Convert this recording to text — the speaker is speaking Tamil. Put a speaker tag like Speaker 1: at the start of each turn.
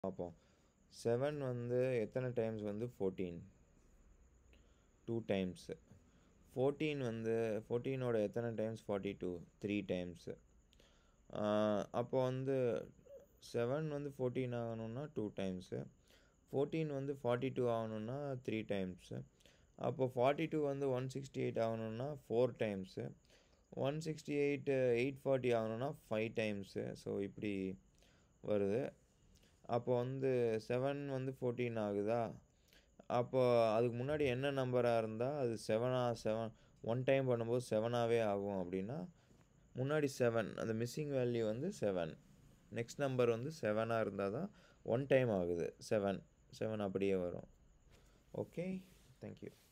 Speaker 1: பார்ப்போம் செவன் வந்து எத்தனை டைம்ஸ் வந்து ஃபோர்டீன் டூ டைம்ஸு ஃபோர்டீன் வந்து ஃபோர்டீனோட எத்தனை times forty two three times அப்போ வந்து செவன் வந்து ஃபோர்டீன் ஆகணும்னா டூ டைம்ஸு ஃபோர்டீன் வந்து ஃபார்ட்டி டூ ஆகணும்னா த்ரீ டைம்ஸு அப்போ ஃபார்ட்டி டூ வந்து ஒன் சிக்ஸ்டி எயிட் ஆகணும்னா four times one sixty eight eight forty ஆகணும்னா ஃபைவ் டைம்ஸு ஸோ இப்படி வருது அப்போ வந்து செவன் வந்து ஃபோர்டீன் ஆகுதா அப்போ அதுக்கு முன்னாடி என்ன நம்பராக இருந்தால் அது செவனாக செவன் ஒன் டைம் பண்ணும்போது செவனாகவே ஆகும் அப்படின்னா முன்னாடி செவன் அந்த மிஸ்ஸிங் வேல்யூ வந்து செவன் நெக்ஸ்ட் நம்பர் வந்து செவனாக இருந்தால் தான் ஒன் டைம் ஆகுது செவன் செவன் அப்படியே வரும் ஓகே தேங்க்யூ